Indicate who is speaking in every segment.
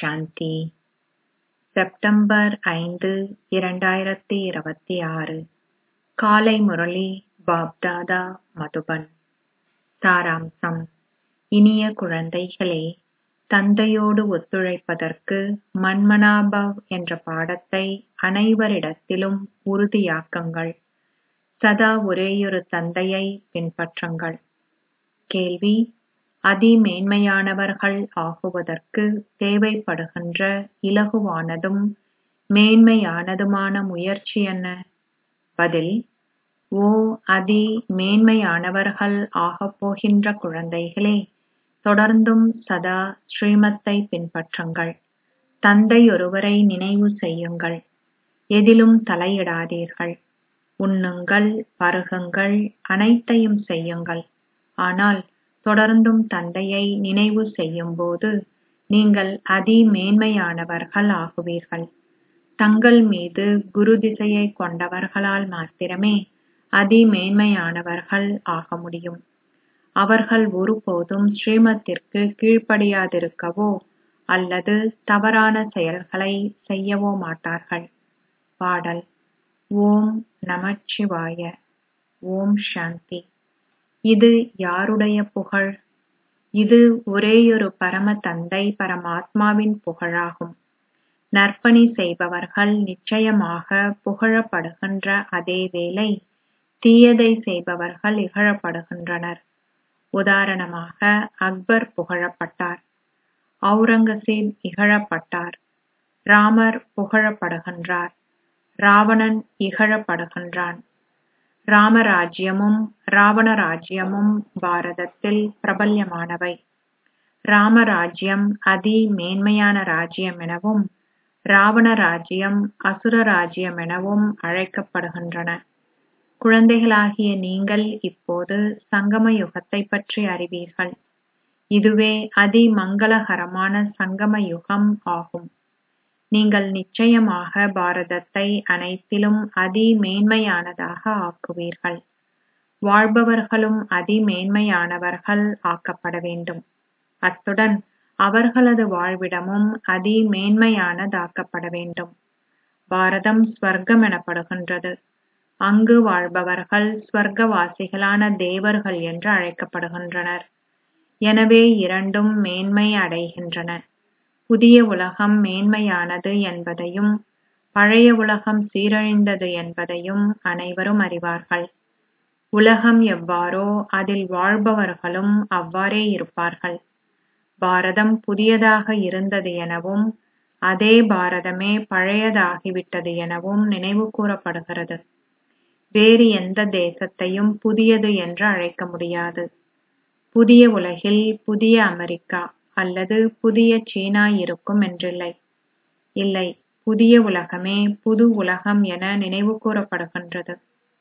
Speaker 1: சாந்தி September ஐந்து இரண்டாயிரத்தி இருபத்தி ஆறு காலை முரளி பாப்தாதா மதுபன் சாராம்சம் இனிய குழந்தைகளே தந்தையோடு ஒத்துழைப்பதற்கு மன்மனாபவ் என்ற பாடத்தை அனைவரிடத்திலும் உறுதியாக்குங்கள் சதா ஒரேயொரு தந்தையை பின்பற்றுங்கள் கேள்வி அதிமேன்மையானவர்கள் ஆகுவதற்கு தேவைப்படுகின்ற இலகுவானதும் மேன்மையானதுமான முயற்சி என்ன பதில் ஓ அதி மேன்மையானவர்கள் ஆகப் போகின்ற குழந்தைகளே தொடர்ந்தும் சதா ஸ்ரீமத்தை பின்பற்றுங்கள் தந்தையொருவரை நினைவு செய்யுங்கள் எதிலும் தலையிடாதீர்கள் உண்ணுங்கள் பருகுங்கள் அனைத்தையும் செய்யுங்கள் ஆனால் தொடர்ந்தும் தந்தையை நினைவு செய்யும்போது நீங்கள் அதிமேன்மையானவர்கள் ஆகுவீர்கள் தங்கள் மீது குரு திசையை கொண்டவர்களால் மாத்திரமே அதிமேன்மையானவர்கள் ஆக முடியும் அவர்கள் ஒருபோதும் ஸ்ரீமத்திற்கு கீழ்ப்படியாதிருக்கவோ அல்லது தவறான செயல்களை செய்யவோ மாட்டார்கள் பாடல் ஓம் நமச்சிவாய ஓம் சாந்தி இது யாருடைய புகழ் இது ஒரேயொரு பரம தந்தை பரமாத்மாவின் புகழாகும் நற்பணி செய்பவர்கள் நிச்சயமாக புகழப்படுகின்ற அதே வேளை தீயதை செய்பவர்கள் இகழப்படுகின்றனர் உதாரணமாக அக்பர் புகழப்பட்டார் அவுரங்கசீப் இகழப்பட்டார் ராமர் புகழப்படுகின்றார் ராவணன் இகழப்படுகின்றான் ராமராஜ்யமும் ராவண ராஜ்யமும் பாரதத்தில் பிரபல்யமானவை ராமராஜ்யம் அதி மேன்மையான ராஜ்யம் எனவும் ராவண ராஜ்யம் அசுர ராஜ்யம் எனவும் அழைக்கப்படுகின்றன குழந்தைகளாகிய நீங்கள் இப்போது சங்கம யுகத்தை பற்றி அறிவீர்கள் இதுவே அதிமங்களகரமான சங்கம யுகம் ஆகும் நீங்கள் நிச்சயமாக பாரதத்தை அனைத்திலும் அதிமேன்மையானதாக ஆக்குவீர்கள் வாழ்பவர்களும் அதிமேன்மையானவர்கள் ஆக்கப்பட வேண்டும் அத்துடன் அவர்களது வாழ்விடமும் அதிமேன்மையானதாக்கப்பட வேண்டும் பாரதம் ஸ்வர்க்கம் எனப்படுகின்றது அங்கு வாழ்பவர்கள் ஸ்வர்க்கவாசிகளான தேவர்கள் என்று அழைக்கப்படுகின்றனர் எனவே இரண்டும் மேன்மை அடைகின்றன புதிய உலகம் மேன்மையானது என்பதையும் பழைய உலகம் சீரழிந்தது என்பதையும் அனைவரும் அறிவார்கள் உலகம் எவ்வாறோ அதில் வாழ்பவர்களும் அவ்வாறே இருப்பார்கள் பாரதம் புதியதாக இருந்தது எனவும் அதே பாரதமே பழையதாகிவிட்டது எனவும் நினைவு கூறப்படுகிறது வேறு எந்த தேசத்தையும் புதியது என்று அழைக்க முடியாது புதிய உலகில் புதிய அமெரிக்கா அல்லது புதிய சீனா இருக்கும் என்றில்லை இல்லை புதிய உலகமே புது உலகம் என நினைவு கூறப்படுகின்றது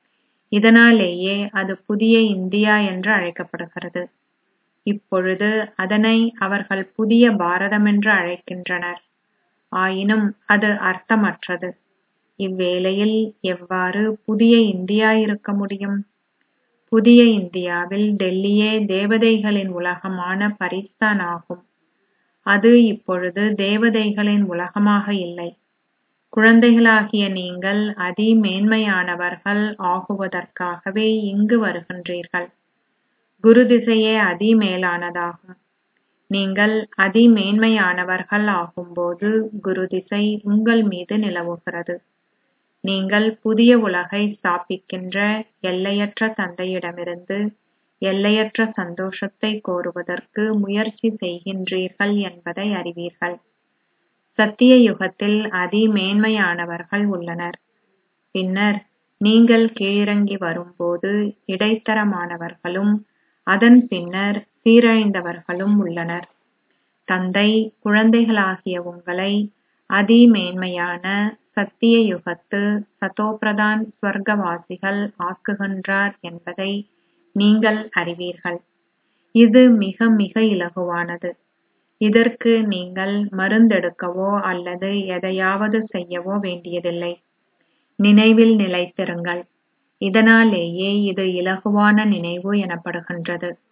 Speaker 1: இதனாலேயே அது புதிய இந்தியா என்று அழைக்கப்படுகிறது இப்பொழுது அதனை அவர்கள் புதிய பாரதமென்று அழைக்கின்றனர் ஆயினும் அது அர்த்தமற்றது இவ்வேளையில் எவ்வாறு புதிய இந்தியா இருக்க முடியும் புதிய இந்தியாவில் டெல்லியே தேவதைகளின் உலகமான பரிஸ்தான் ஆகும் அது இப்பொழுது தேவதைகளின் உலகமாக இல்லை குழந்தைகளாகிய நீங்கள் அதிமேன்மையானவர்கள் ஆகுவதற்காகவே இங்கு வருகின்றீர்கள் குரு திசையே அதிமேலானதாகும் நீங்கள் அதிமேன்மையானவர்கள் ஆகும்போது குரு திசை உங்கள் மீது நிலவுகிறது நீங்கள் புதிய உலகை ஸ்தாபிக்கின்ற எல்லையற்ற தந்தையிடமிருந்து எல்லையற்ற சந்தோஷத்தை கோருவதற்கு முயற்சி செய்கின்றீர்கள் என்பதை அறிவீர்கள் சத்திய யுகத்தில் அதிமேன்மையானவர்கள் உள்ளனர் பின்னர் நீங்கள் கீழிறங்கி வரும்போது இடைத்தரமானவர்களும் அதன் பின்னர் சீரழிந்தவர்களும் உள்ளனர் தந்தை குழந்தைகளாகிய உங்களை அதிமேன்மையான சத்திய யுகத்து சதோபிரதான் ஸ்வர்க்கவாசிகள் ஆக்குகின்றார் என்பதை நீங்கள் அறிவீர்கள் இது மிக மிக இலகுவானது இதற்கு நீங்கள் மருந்தெடுக்கவோ அல்லது எதையாவது செய்யவோ வேண்டியதில்லை நினைவில் நிலைத்திருங்கள் இதனாலேயே இது இலகுவான நினைவு எனப்படுகின்றது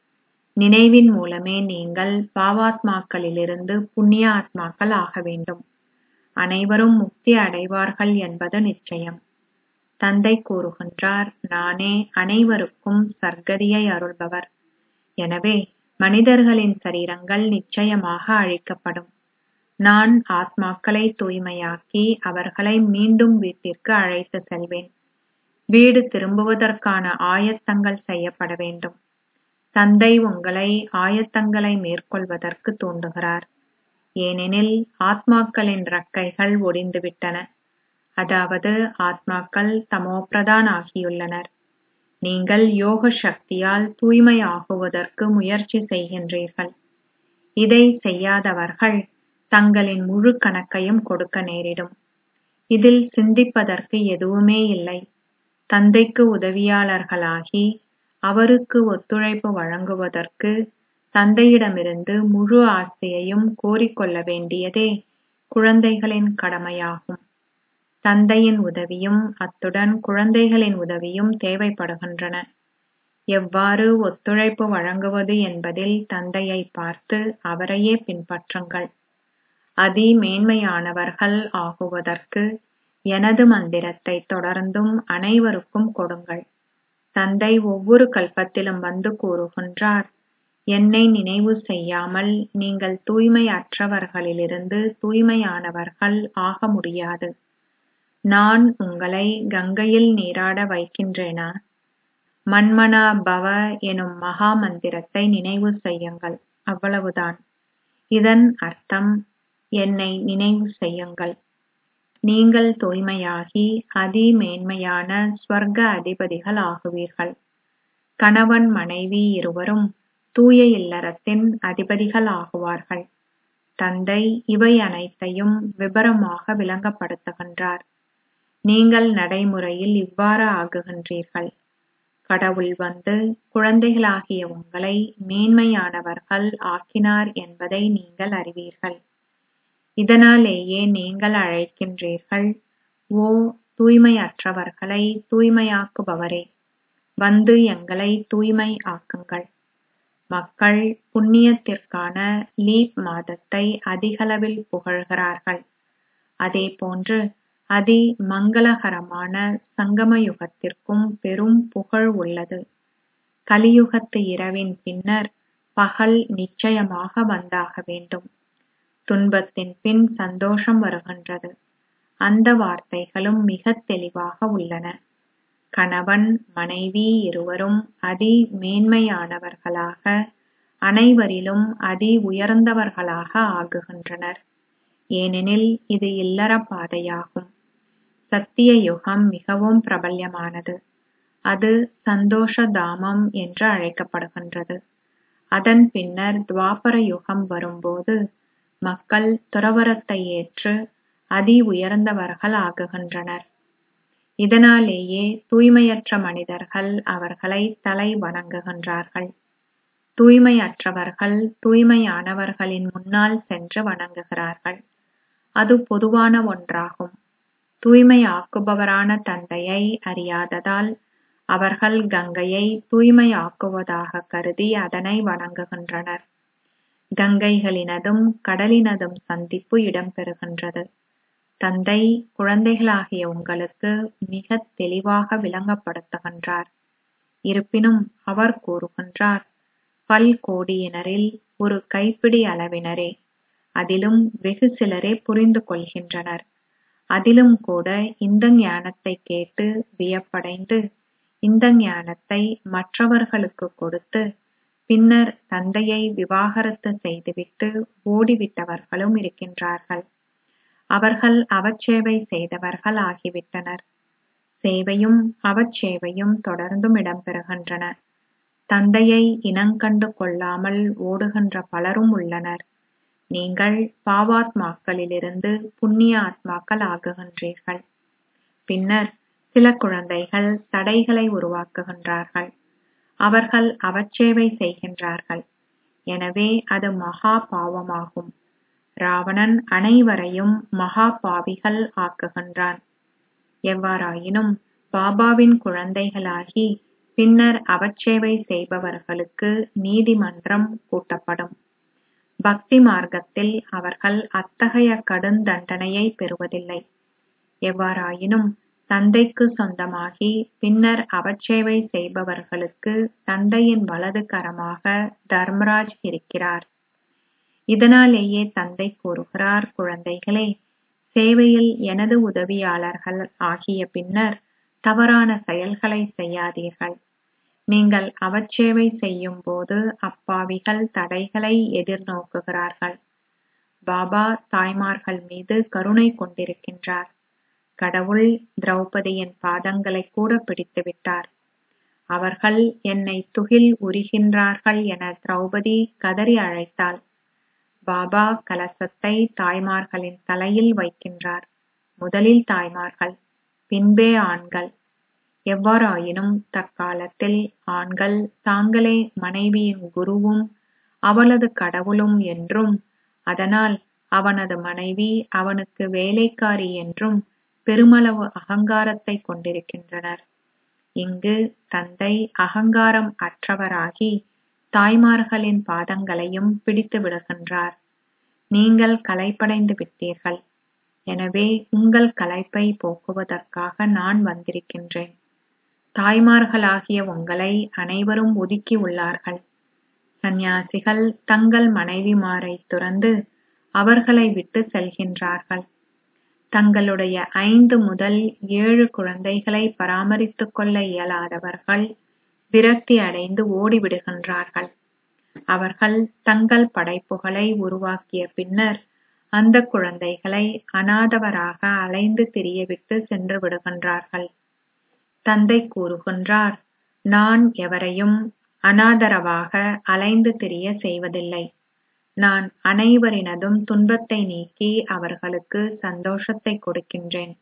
Speaker 1: நினைவின் மூலமே நீங்கள் பாவாத்மாக்களிலிருந்து புண்ணிய ஆத்மாக்கள் ஆக வேண்டும் அனைவரும் முக்தி அடைவார்கள் என்பது நிச்சயம் தந்தை கூறுகின்றார் நானே அனைவருக்கும் சர்க்கதியை அருள்பவர் எனவே மனிதர்களின் சரீரங்கள் நிச்சயமாக அழிக்கப்படும் நான் ஆத்மாக்களை தூய்மையாக்கி அவர்களை மீண்டும் வீட்டிற்கு அழைத்து செல்வேன் வீடு திரும்புவதற்கான ஆயத்தங்கள் செய்யப்பட வேண்டும் தந்தை உங்களை ஆயத்தங்களை மேற்கொள்வதற்கு தூண்டுகிறார் ஏனெனில் ஆத்மாக்களின் ரக்கைகள் ஒடிந்துவிட்டன அதாவது ஆத்மாக்கள் தமோபிரதான் ஆகியுள்ளனர் நீங்கள் யோக சக்தியால் தூய்மை ஆகுவதற்கு முயற்சி செய்கின்றீர்கள் இதை செய்யாதவர்கள் தங்களின் முழு கணக்கையும் கொடுக்க நேரிடும் இதில் சிந்திப்பதற்கு எதுவுமே இல்லை தந்தைக்கு உதவியாளர்களாகி அவருக்கு ஒத்துழைப்பு வழங்குவதற்கு தந்தையிடமிருந்து முழு ஆஸ்தியையும் கோரிக்கொள்ள வேண்டியதே குழந்தைகளின் கடமையாகும் தந்தையின் உதவியும் அத்துடன் குழந்தைகளின் உதவியும் தேவைப்படுகின்றன எவ்வாறு ஒத்துழைப்பு வழங்குவது என்பதில் தந்தையை பார்த்து அவரையே பின்பற்றுங்கள் அதி மேன்மையானவர்கள் ஆகுவதற்கு எனது மந்திரத்தை தொடர்ந்தும் அனைவருக்கும் கொடுங்கள் தந்தை ஒவ்வொரு கல்பத்திலும் வந்து கூறுகின்றார் என்னை நினைவு செய்யாமல் நீங்கள் தூய்மை அற்றவர்களிலிருந்து தூய்மையானவர்கள் ஆக முடியாது நான் உங்களை கங்கையில் நீராட வைக்கின்றேனா மன்மனா பவ எனும் மகா மந்திரத்தை நினைவு செய்யுங்கள் அவ்வளவுதான் இதன் அர்த்தம் என்னை நினைவு செய்யுங்கள் நீங்கள் தூய்மையாகி அதி மேன்மையான ஸ்வர்க அதிபதிகள் ஆகுவீர்கள் கணவன் மனைவி இருவரும் தூய இல்லறத்தின் அதிபதிகள் ஆகுவார்கள் தந்தை இவை அனைத்தையும் விபரமாக விளங்கப்படுத்துகின்றார் நீங்கள் நடைமுறையில் இவ்வாறு ஆகுகின்றீர்கள் கடவுள் வந்து குழந்தைகளாகிய உங்களை மேன்மையானவர்கள் ஆக்கினார் என்பதை நீங்கள் அறிவீர்கள் இதனாலேயே நீங்கள் அழைக்கின்றீர்கள் ஓ தூய்மையற்றவர்களை தூய்மையாக்குபவரே வந்து எங்களை தூய்மை ஆக்குங்கள் மக்கள் புண்ணியத்திற்கான லீப் மாதத்தை அதிகளவில் புகழ்கிறார்கள் அதேபோன்று அதி மங்களகரமான சங்கம யுகத்திற்கும் பெரும் புகழ் உள்ளது கலியுகத்து இரவின் பின்னர் பகல் நிச்சயமாக வந்தாக வேண்டும் துன்பத்தின் பின் சந்தோஷம் வருகின்றது அந்த வார்த்தைகளும் மிகத் தெளிவாக உள்ளன கணவன் மனைவி இருவரும் அதி மேன்மையானவர்களாக அனைவரிலும் அதி உயர்ந்தவர்களாக ஆகுகின்றனர் ஏனெனில் இது இல்லற பாதையாகும் சத்திய யுகம் மிகவும் பிரபல்யமானது அது சந்தோஷ தாமம் என்று அழைக்கப்படுகின்றது அதன் பின்னர் துவாபர யுகம் வரும்போது மக்கள் துறவரத்தை ஏற்று அதி உயர்ந்தவர்கள் ஆகுகின்றனர் இதனாலேயே தூய்மையற்ற மனிதர்கள் அவர்களை தலை வணங்குகின்றார்கள் தூய்மையற்றவர்கள் தூய்மையானவர்களின் முன்னால் சென்று வணங்குகிறார்கள் அது பொதுவான ஒன்றாகும் தூய்மையாக்குபவரான தந்தையை அறியாததால் அவர்கள் கங்கையை தூய்மையாக்குவதாக கருதி அதனை வணங்குகின்றனர் கங்கைகளினதும் கடலினதும் சந்திப்பு இடம்பெறுகின்றது தந்தை குழந்தைகளாகிய உங்களுக்கு மிகத் தெளிவாக விளங்கப்படுத்துகின்றார் இருப்பினும் அவர் கூறுகின்றார் பல்கோடியினரில் ஒரு கைப்பிடி அளவினரே அதிலும் வெகு சிலரே புரிந்து கொள்கின்றனர் அதிலும் கூட இந்த ஞானத்தை கேட்டு வியப்படைந்து இந்த ஞானத்தை மற்றவர்களுக்கு கொடுத்து பின்னர் தந்தையை விவாகரத்து செய்துவிட்டு ஓடிவிட்டவர்களும் இருக்கின்றார்கள் அவர்கள் அவச்சேவை செய்தவர்கள் ஆகிவிட்டனர் சேவையும் அவச்சேவையும் தொடர்ந்தும் இடம்பெறுகின்றன தந்தையை இனங்கண்டு கொள்ளாமல் ஓடுகின்ற பலரும் உள்ளனர் நீங்கள் பாவாத்மாக்களிலிருந்து புண்ணிய ஆத்மாக்கள் ஆகுகின்றீர்கள் பின்னர் சில குழந்தைகள் தடைகளை உருவாக்குகின்றார்கள் அவர்கள் அவச்சேவை செய்கின்றார்கள் எனவே அது மகா பாவமாகும் ராவணன் அனைவரையும் மகா பாவிகள் ஆக்குகின்றான் எவ்வாறாயினும் பாபாவின் குழந்தைகளாகி பின்னர் அவச்சேவை செய்பவர்களுக்கு நீதிமன்றம் கூட்டப்படும் பக்தி மார்க்கத்தில் அவர்கள் அத்தகைய கடுந்தண்டனையை பெறுவதில்லை எவ்வாறாயினும் தந்தைக்கு சொந்தமாகி பின்னர் அவச்சேவை செய்பவர்களுக்கு தந்தையின் வலது கரமாக தர்மராஜ் இருக்கிறார் இதனாலேயே தந்தை கூறுகிறார் குழந்தைகளே சேவையில் எனது உதவியாளர்கள் ஆகிய பின்னர் தவறான செயல்களை செய்யாதீர்கள் நீங்கள் அவச்சேவை செய்யும் போது அப்பாவிகள் தடைகளை எதிர்நோக்குகிறார்கள் பாபா தாய்மார்கள் மீது கருணை கொண்டிருக்கின்றார் கடவுள் திரௌபதியின் பாதங்களை கூட பிடித்து விட்டார் அவர்கள் என்னை துகில் உரிகின்றார்கள் என திரௌபதி கதறி அழைத்தாள் பாபா கலசத்தை தாய்மார்களின் தலையில் வைக்கின்றார் முதலில் தாய்மார்கள் பின்பே ஆண்கள் எவ்வாறாயினும் தற்காலத்தில் ஆண்கள் தாங்களே மனைவியின் குருவும் அவளது கடவுளும் என்றும் அதனால் அவனது மனைவி அவனுக்கு வேலைக்காரி என்றும் பெருமளவு அகங்காரத்தை கொண்டிருக்கின்றனர் இங்கு தந்தை அகங்காரம் அற்றவராகி தாய்மார்களின் பாதங்களையும் பிடித்து விடுகின்றார் நீங்கள் களைப்படைந்து விட்டீர்கள் எனவே உங்கள் களைப்பை போக்குவதற்காக நான் வந்திருக்கின்றேன் தாய்மார்களாகிய உங்களை அனைவரும் ஒதுக்கி உள்ளார்கள் சந்நியாசிகள் தங்கள் மனைவிமாரை துறந்து அவர்களை விட்டு செல்கின்றார்கள் தங்களுடைய ஐந்து முதல் ஏழு குழந்தைகளை பராமரித்துக் கொள்ள இயலாதவர்கள் விரக்தி அடைந்து ஓடிவிடுகின்றார்கள் அவர்கள் தங்கள் படைப்புகளை உருவாக்கிய பின்னர் அந்த குழந்தைகளை அனாதவராக அலைந்து திரியவிட்டு சென்று விடுகின்றார்கள் தந்தை கூறுகின்றார் நான் எவரையும் அனாதரவாக அலைந்து திரிய செய்வதில்லை நான் அனைவரினதும் துன்பத்தை நீக்கி அவர்களுக்கு சந்தோஷத்தை கொடுக்கின்றேன்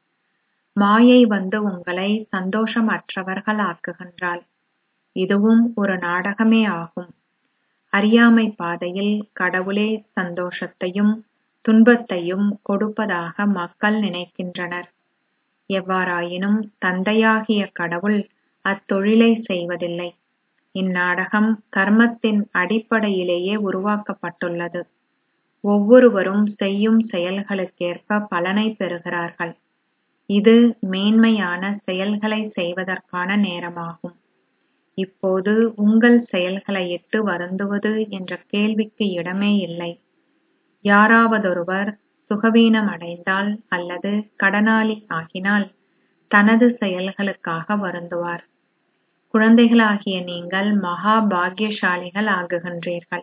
Speaker 1: மாயை வந்து உங்களை சந்தோஷம் அற்றவர்கள் ஆக்குகின்றாள் இதுவும் ஒரு நாடகமே ஆகும் அறியாமை பாதையில் கடவுளே சந்தோஷத்தையும் துன்பத்தையும் கொடுப்பதாக மக்கள் நினைக்கின்றனர் எவ்வாறாயினும் தந்தையாகிய கடவுள் அத்தொழிலை செய்வதில்லை இந்நாடகம் கர்மத்தின் அடிப்படையிலேயே உருவாக்கப்பட்டுள்ளது ஒவ்வொருவரும் செய்யும் செயல்களுக்கேற்ப பலனை பெறுகிறார்கள் இது மேன்மையான செயல்களை செய்வதற்கான நேரமாகும் இப்போது உங்கள் செயல்களை இட்டு வருந்துவது என்ற கேள்விக்கு இடமே இல்லை யாராவதொருவர் சுகவீனம் அடைந்தால் அல்லது கடனாளி ஆகினால் தனது செயல்களுக்காக வருந்துவார் குழந்தைகளாகிய நீங்கள் மகா பாக்கியசாலிகள் ஆகுகின்றீர்கள்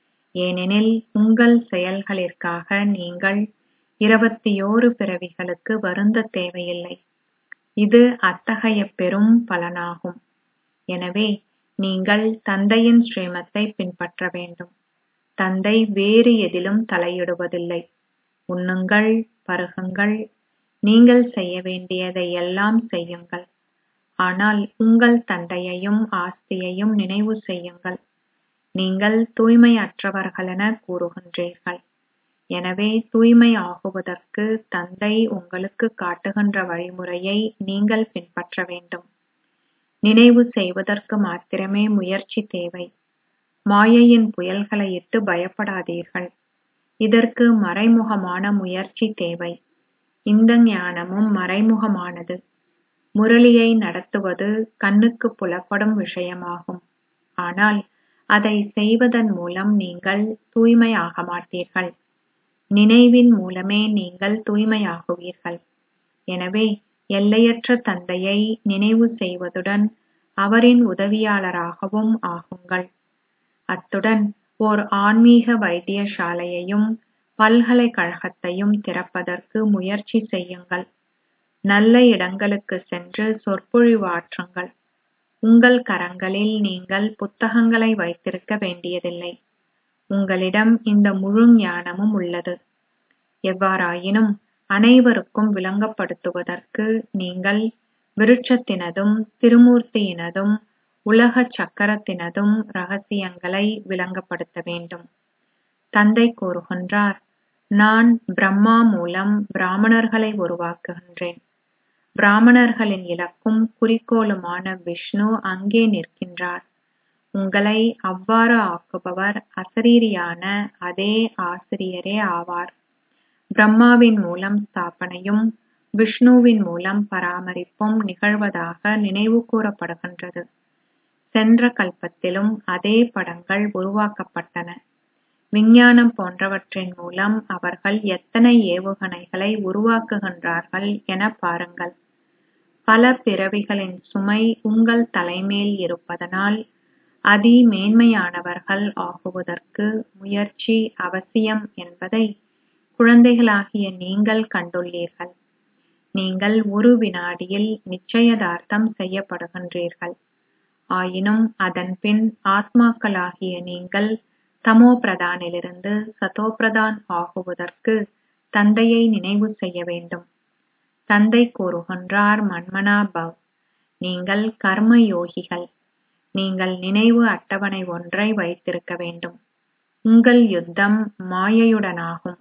Speaker 1: ஏனெனில் உங்கள் செயல்களிற்காக நீங்கள் இருபத்தியோரு பிறவிகளுக்கு வருந்த தேவையில்லை இது அத்தகைய பெரும் பலனாகும் எனவே நீங்கள் தந்தையின் ஸ்ரீமத்தை பின்பற்ற வேண்டும் தந்தை வேறு எதிலும் தலையிடுவதில்லை உண்ணுங்கள் பருகுங்கள் நீங்கள் செய்ய வேண்டியதை எல்லாம் செய்யுங்கள் ஆனால் உங்கள் தந்தையையும் ஆஸ்தியையும் நினைவு செய்யுங்கள் நீங்கள் தூய்மையற்றவர்களென கூறுகின்றீர்கள் எனவே தூய்மை ஆகுவதற்கு தந்தை உங்களுக்கு காட்டுகின்ற வழிமுறையை நீங்கள் பின்பற்ற வேண்டும் நினைவு செய்வதற்கு மாத்திரமே முயற்சி தேவை மாயையின் புயல்களை இட்டு பயப்படாதீர்கள் இதற்கு மறைமுகமான முயற்சி தேவை இந்த ஞானமும் மறைமுகமானது முரளியை நடத்துவது கண்ணுக்கு புலப்படும் விஷயமாகும் ஆனால் அதை செய்வதன் மூலம் நீங்கள் தூய்மையாக மாட்டீர்கள் நினைவின் மூலமே நீங்கள் தூய்மையாகுவீர்கள் எனவே எல்லையற்ற தந்தையை நினைவு செய்வதுடன் அவரின் உதவியாளராகவும் ஆகுங்கள் அத்துடன் ஓர் ஆன்மீக வைத்தியசாலையையும் பல்கலைக்கழகத்தையும் திறப்பதற்கு முயற்சி செய்யுங்கள் நல்ல இடங்களுக்கு சென்று சொற்பொழிவாற்றுங்கள் உங்கள் கரங்களில் நீங்கள் புத்தகங்களை வைத்திருக்க வேண்டியதில்லை உங்களிடம் இந்த முழு ஞானமும் உள்ளது எவ்வாறாயினும் அனைவருக்கும் விளங்கப்படுத்துவதற்கு நீங்கள் விருட்சத்தினதும் திருமூர்த்தியினதும் உலக சக்கரத்தினதும் ரகசியங்களை விளங்கப்படுத்த வேண்டும் தந்தை கூறுகின்றார் நான் பிரம்மா மூலம் பிராமணர்களை உருவாக்குகின்றேன் பிராமணர்களின் இலக்கும் குறிக்கோளுமான விஷ்ணு அங்கே நிற்கின்றார் உங்களை அவ்வாறு ஆக்குபவர் அசரீரியான அதே ஆசிரியரே ஆவார் பிரம்மாவின் மூலம் ஸ்தாபனையும் விஷ்ணுவின் மூலம் பராமரிப்பும் நிகழ்வதாக நினைவு கூறப்படுகின்றது சென்ற கல்பத்திலும் அதே படங்கள் உருவாக்கப்பட்டன விஞ்ஞானம் போன்றவற்றின் மூலம் அவர்கள் எத்தனை ஏவுகணைகளை உருவாக்குகின்றார்கள் என பாருங்கள் பல பிறவிகளின் சுமை உங்கள் தலைமேல் இருப்பதனால் அதி மேன்மையானவர்கள் ஆகுவதற்கு முயற்சி அவசியம் என்பதை குழந்தைகளாகிய நீங்கள் கண்டுள்ளீர்கள் நீங்கள் ஒரு வினாடியில் நிச்சயதார்த்தம் செய்யப்படுகின்றீர்கள் ஆயினும் அதன்பின் ஆத்மாக்களாகிய நீங்கள் தமோ பிரதானிலிருந்து சதோ பிரதான் ஆகுவதற்கு தந்தையை நினைவு செய்ய வேண்டும் தந்தை கூறுகின்றார் மன்மனா பவ் நீங்கள் கர்ம யோகிகள் நீங்கள் நினைவு அட்டவணை ஒன்றை வைத்திருக்க வேண்டும் உங்கள் யுத்தம் மாயையுடனாகும்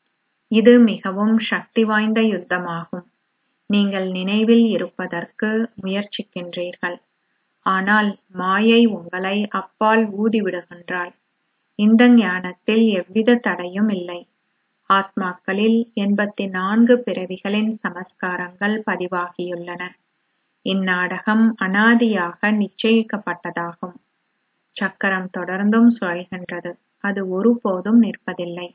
Speaker 1: இது மிகவும் சக்தி வாய்ந்த யுத்தமாகும் நீங்கள் நினைவில் இருப்பதற்கு முயற்சிக்கின்றீர்கள் ஆனால் மாயை உங்களை அப்பால் ஊதிவிடுகின்றாள் இந்த ஞானத்தில் எவ்வித தடையும் இல்லை ஆத்மாக்களில் எண்பத்தி நான்கு பிறவிகளின் சமஸ்காரங்கள் பதிவாகியுள்ளன இந்நாடகம் அனாதியாக நிச்சயிக்கப்பட்டதாகும் சக்கரம் தொடர்ந்தும் சுழல்கின்றது அது ஒருபோதும் நிற்பதில்லை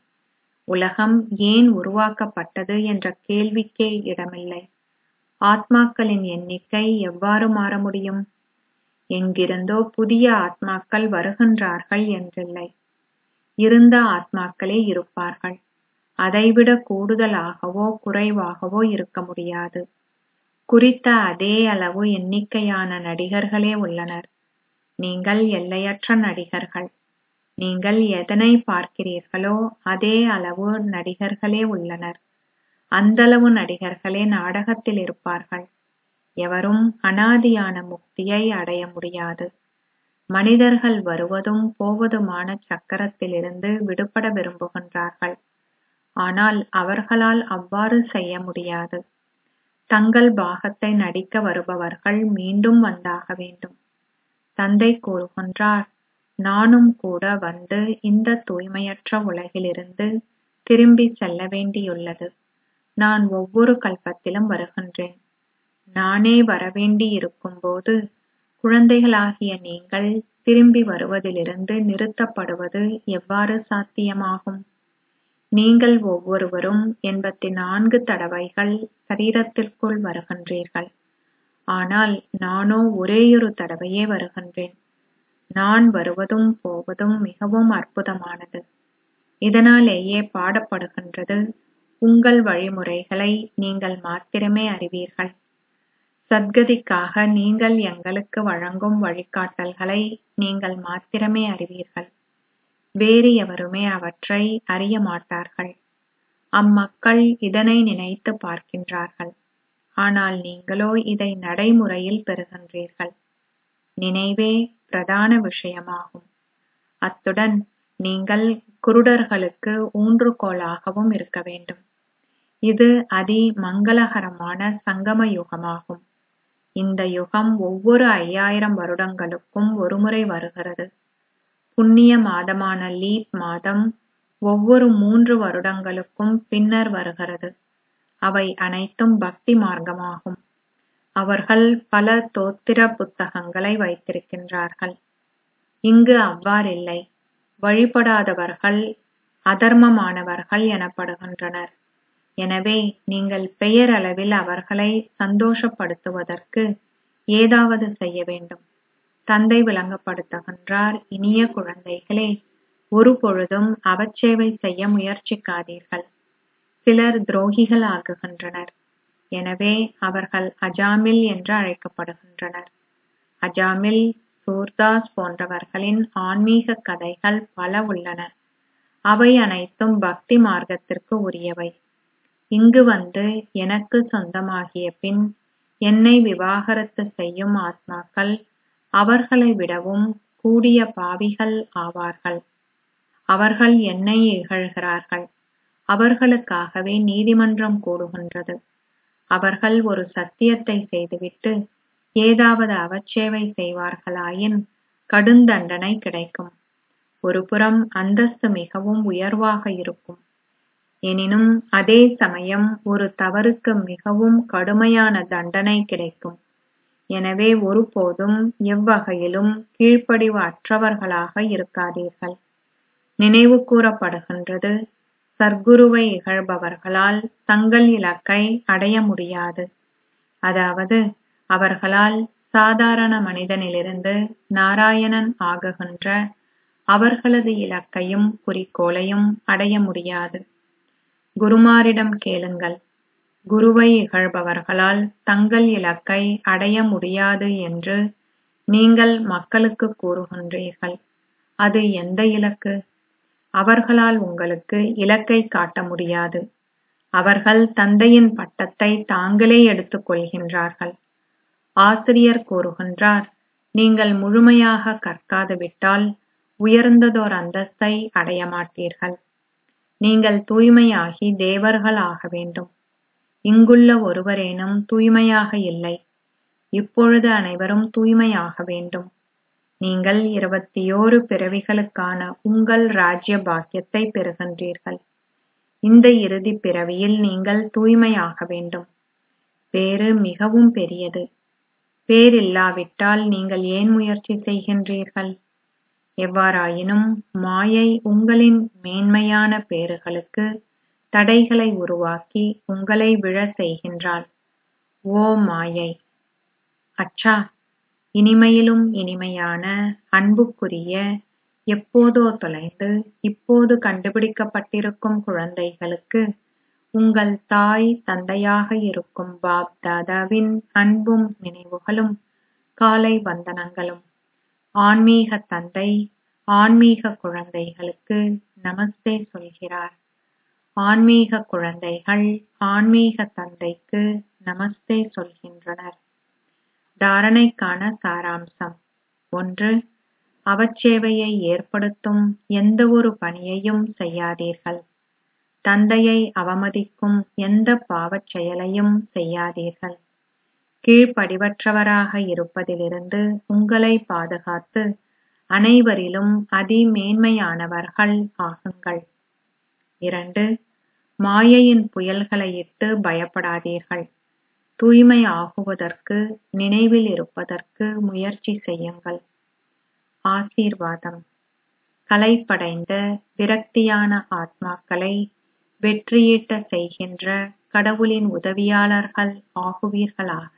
Speaker 1: உலகம் ஏன் உருவாக்கப்பட்டது என்ற கேள்விக்கே இடமில்லை ஆத்மாக்களின் எண்ணிக்கை எவ்வாறு மாற முடியும் எங்கிருந்தோ புதிய ஆத்மாக்கள் வருகின்றார்கள் என்றில்லை இருந்த ஆத்மாக்களே இருப்பார்கள் அதைவிட கூடுதலாகவோ குறைவாகவோ இருக்க முடியாது குறித்த அதே அளவு எண்ணிக்கையான நடிகர்களே உள்ளனர் நீங்கள் எல்லையற்ற நடிகர்கள் நீங்கள் எதனை பார்க்கிறீர்களோ அதே அளவு நடிகர்களே உள்ளனர் அந்தளவு நடிகர்களே நாடகத்தில் இருப்பார்கள் எவரும் அனாதியான முக்தியை அடைய முடியாது மனிதர்கள் வருவதும் போவதுமான சக்கரத்திலிருந்து விடுபட விரும்புகின்றார்கள் ஆனால் அவர்களால் அவ்வாறு செய்ய முடியாது தங்கள் பாகத்தை நடிக்க வருபவர்கள் மீண்டும் வந்தாக வேண்டும் தந்தை கூறுகின்றார் நானும் கூட வந்து இந்த தூய்மையற்ற உலகிலிருந்து திரும்பி செல்ல வேண்டியுள்ளது நான் ஒவ்வொரு கல்பத்திலும் வருகின்றேன் நானே வரவேண்டி இருக்கும்போது குழந்தைகளாகிய நீங்கள் திரும்பி வருவதிலிருந்து நிறுத்தப்படுவது எவ்வாறு சாத்தியமாகும் நீங்கள் ஒவ்வொருவரும் எண்பத்தி நான்கு தடவைகள் சரீரத்திற்குள் வருகின்றீர்கள் ஆனால் நானோ ஒரேயொரு தடவையே வருகின்றேன் நான் வருவதும் போவதும் மிகவும் அற்புதமானது இதனாலேயே பாடப்படுகின்றது உங்கள் வழிமுறைகளை நீங்கள் மாத்திரமே அறிவீர்கள் சத்கதிக்காக நீங்கள் எங்களுக்கு வழங்கும் வழிகாட்டல்களை நீங்கள் மாத்திரமே அறிவீர்கள் வேறு எவருமே அவற்றை அறிய மாட்டார்கள் அம்மக்கள் இதனை நினைத்து பார்க்கின்றார்கள் ஆனால் நீங்களோ இதை நடைமுறையில் பெறுகின்றீர்கள் நினைவே பிரதான விஷயமாகும் அத்துடன் நீங்கள் குருடர்களுக்கு ஊன்றுகோலாகவும் இருக்க வேண்டும் இது அதி மங்களகரமான சங்கம யுகமாகும் இந்த யுகம் ஒவ்வொரு ஐயாயிரம் வருடங்களுக்கும் ஒருமுறை வருகிறது புண்ணிய மாதமான லீப் மாதம் ஒவ்வொரு மூன்று வருடங்களுக்கும் பின்னர் வருகிறது அவை அனைத்தும் பக்தி மார்க்கமாகும் அவர்கள் பல தோத்திர புத்தகங்களை வைத்திருக்கின்றார்கள் இங்கு அவ்வாறில்லை வழிபடாதவர்கள் அதர்மமானவர்கள் எனப்படுகின்றனர் எனவே நீங்கள் பெயரளவில் அவர்களை சந்தோஷப்படுத்துவதற்கு ஏதாவது செய்ய வேண்டும் தந்தை விளங்கப்படுத்துகின்றார் இனிய குழந்தைகளே ஒரு பொழுதும் அவச்சேவை செய்ய முயற்சிக்காதீர்கள் சிலர் துரோகிகள் ஆகுகின்றனர் எனவே அவர்கள் அஜாமில் என்று அழைக்கப்படுகின்றனர் அஜாமில் சூர்தாஸ் போன்றவர்களின் ஆன்மீக கதைகள் பல உள்ளன அவை அனைத்தும் பக்தி மார்க்கத்திற்கு உரியவை இங்கு வந்து எனக்கு சொந்தமாகிய பின் என்னை விவாகரத்து செய்யும் ஆத்மாக்கள் அவர்களை விடவும் கூடிய பாவிகள் ஆவார்கள் அவர்கள் என்னை இகழ்கிறார்கள் அவர்களுக்காகவே நீதிமன்றம் கூடுகின்றது அவர்கள் ஒரு சத்தியத்தை செய்துவிட்டு ஏதாவது அவச்சேவை செய்வார்களாயின் கடுந்தண்டனை கிடைக்கும் ஒருபுறம் அந்தஸ்து மிகவும் உயர்வாக இருக்கும் எனினும் அதே சமயம் ஒரு தவறுக்கு மிகவும் கடுமையான தண்டனை கிடைக்கும் எனவே ஒருபோதும் எவ்வகையிலும் கீழ்ப்படிவு அற்றவர்களாக இருக்காதீர்கள் நினைவு கூறப்படுகின்றது சர்க்குருவை இகழ்பவர்களால் தங்கள் இலக்கை அடைய முடியாது அதாவது அவர்களால் சாதாரண மனிதனிலிருந்து நாராயணன் ஆகுகின்ற அவர்களது இலக்கையும் குறிக்கோளையும் அடைய முடியாது குருமாரிடம் கேளுங்கள் குருவை இகழ்பவர்களால் தங்கள் இலக்கை அடைய முடியாது என்று நீங்கள் மக்களுக்கு கூறுகின்றீர்கள் அது எந்த இலக்கு அவர்களால் உங்களுக்கு இலக்கை காட்ட முடியாது அவர்கள் தந்தையின் பட்டத்தை தாங்களே எடுத்துக் கொள்கின்றார்கள் ஆசிரியர் கூறுகின்றார் நீங்கள் முழுமையாக கற்காது விட்டால் உயர்ந்ததோர் அந்தஸ்தை அடைய மாட்டீர்கள் நீங்கள் தூய்மையாகி தேவர்கள் ஆக வேண்டும் இங்குள்ள ஒருவரேனும் தூய்மையாக இல்லை இப்பொழுது அனைவரும் தூய்மையாக வேண்டும் நீங்கள் இருபத்தியோரு பிறவிகளுக்கான உங்கள் ராஜ்ய பாக்கியத்தை பெறுகின்றீர்கள் இந்த இறுதி பிறவியில் நீங்கள் தூய்மையாக வேண்டும் பேறு மிகவும் பெரியது பேர் இல்லாவிட்டால் நீங்கள் ஏன் முயற்சி செய்கின்றீர்கள் எவ்வாறாயினும் மாயை உங்களின் மேன்மையான பேறுகளுக்கு தடைகளை உருவாக்கி உங்களை விழ செய்கின்றாள் ஓ மாயை அச்சா இனிமையிலும் இனிமையான அன்புக்குரிய எப்போதோ தொலைந்து இப்போது கண்டுபிடிக்கப்பட்டிருக்கும் குழந்தைகளுக்கு உங்கள் தாய் தந்தையாக இருக்கும் பாப் தாதாவின் அன்பும் நினைவுகளும் காலை வந்தனங்களும் ஆன்மீக தந்தை ஆன்மீக குழந்தைகளுக்கு நமஸ்தே சொல்கிறார் ஆன்மீக குழந்தைகள் ஆன்மீக தந்தைக்கு நமஸ்தே சொல்கின்றனர் தாரணைக்கான சாராம்சம் ஒன்று அவச்சேவையை ஏற்படுத்தும் எந்த ஒரு பணியையும் செய்யாதீர்கள் தந்தையை அவமதிக்கும் எந்த பாவச் செயலையும் செய்யாதீர்கள் கீழ்ப்படிவற்றவராக இருப்பதிலிருந்து உங்களை பாதுகாத்து அனைவரிலும் அதிமேன்மையானவர்கள் ஆகுங்கள் இரண்டு மாயையின் புயல்களையிட்டு பயப்படாதீர்கள் தூய்மை ஆகுவதற்கு நினைவில் இருப்பதற்கு முயற்சி செய்யுங்கள் ஆசீர்வாதம் கலைப்படைந்த விரக்தியான ஆத்மாக்களை வெற்றியீட்ட செய்கின்ற கடவுளின் உதவியாளர்கள் ஆகுவீர்களாக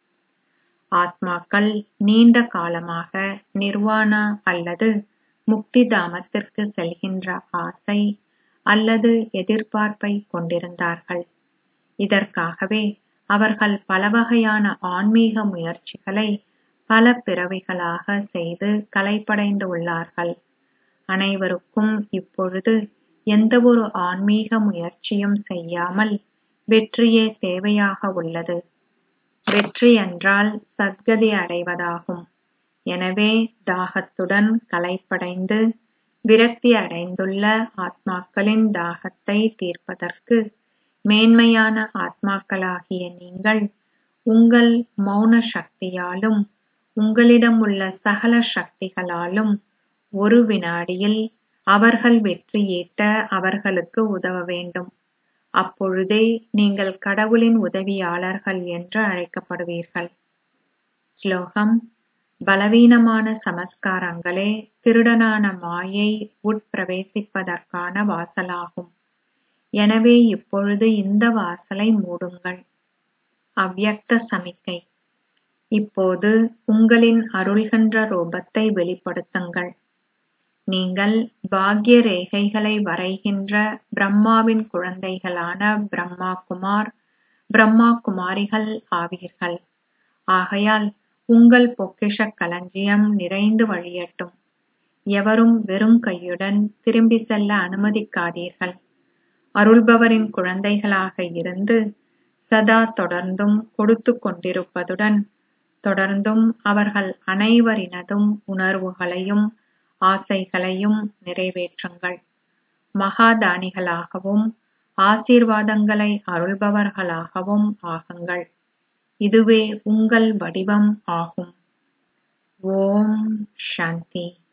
Speaker 1: ஆத்மாக்கள் நீண்ட காலமாக நிர்வாணா அல்லது முக்தி தாமத்திற்கு செல்கின்ற ஆசை அல்லது எதிர்பார்ப்பை கொண்டிருந்தார்கள் இதற்காகவே அவர்கள் பலவகையான ஆன்மீக முயற்சிகளை பல பிறவிகளாக செய்து கலைப்படைந்து உள்ளார்கள் அனைவருக்கும் இப்பொழுது எந்தவொரு ஆன்மீக முயற்சியும் செய்யாமல் வெற்றியே தேவையாக உள்ளது வெற்றி என்றால் சத்கதி அடைவதாகும் எனவே தாகத்துடன் கலைப்படைந்து விரக்தி அடைந்துள்ள ஆத்மாக்களின் தாகத்தை தீர்ப்பதற்கு மேன்மையான ஆத்மாக்களாகிய நீங்கள் உங்கள் மௌன சக்தியாலும் உங்களிடம் உள்ள சகல சக்திகளாலும் ஒரு வினாடியில் அவர்கள் வெற்றியீட்ட அவர்களுக்கு உதவ வேண்டும் அப்பொழுதே நீங்கள் கடவுளின் உதவியாளர்கள் என்று அழைக்கப்படுவீர்கள் ஸ்லோகம் பலவீனமான சமஸ்காரங்களே திருடனான மாயை உட்பிரவேசிப்பதற்கான வாசலாகும் எனவே இப்பொழுது இந்த வாசலை மூடுங்கள் அவ்யக்த சமிக்கை இப்போது உங்களின் அருள்கின்ற ரூபத்தை வெளிப்படுத்துங்கள் நீங்கள் பாக்ய ரேகைகளை வரைகின்ற பிரம்மாவின் குழந்தைகளான பிரம்மா குமார் பிரம்மா குமாரிகள் ஆவீர்கள் ஆகையால் உங்கள் பொக்கிஷ களஞ்சியம் நிறைந்து வழியட்டும் எவரும் வெறும் கையுடன் திரும்பி செல்ல அனுமதிக்காதீர்கள் அருள்பவரின் குழந்தைகளாக இருந்து சதா தொடர்ந்தும் கொடுத்து கொண்டிருப்பதுடன் தொடர்ந்தும் அவர்கள் அனைவரினதும் உணர்வுகளையும் ஆசைகளையும் நிறைவேற்றுங்கள் மகாதானிகளாகவும் ஆசீர்வாதங்களை அருள்பவர்களாகவும் ஆகுங்கள் இதுவே உங்கள் வடிவம் ஆகும் ஓம் சாந்தி